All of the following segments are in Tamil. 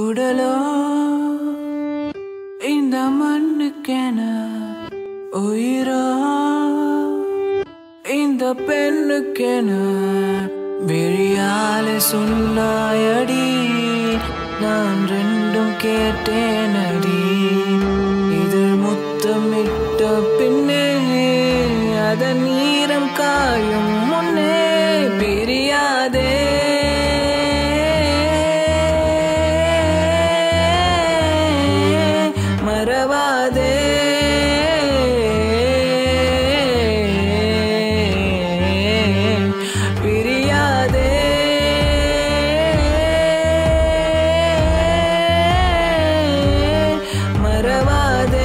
உடலோ இந்த மண்ணுக்கென உயிரோ இந்த பெண்ணுக்கென விழியால சொன்னாயடி நான் ரெண்டும் கேட்டேனடி இதழ் முத்தமிட்ட பின்னே அதன் நீரம் காயும் முன்னே பிரியாதே மறவாதே பிரியாதே மறவாதே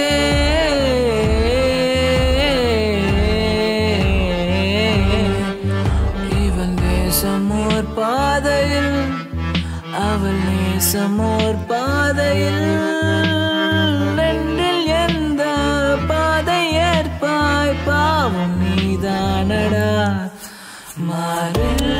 இவன் தேசமோர் பாதையில் அவள் நேசமோர் பாதையில் ரெண்டில் எந்த பாதை ஏற்பாய் பாவம் நீதானடா மாறில்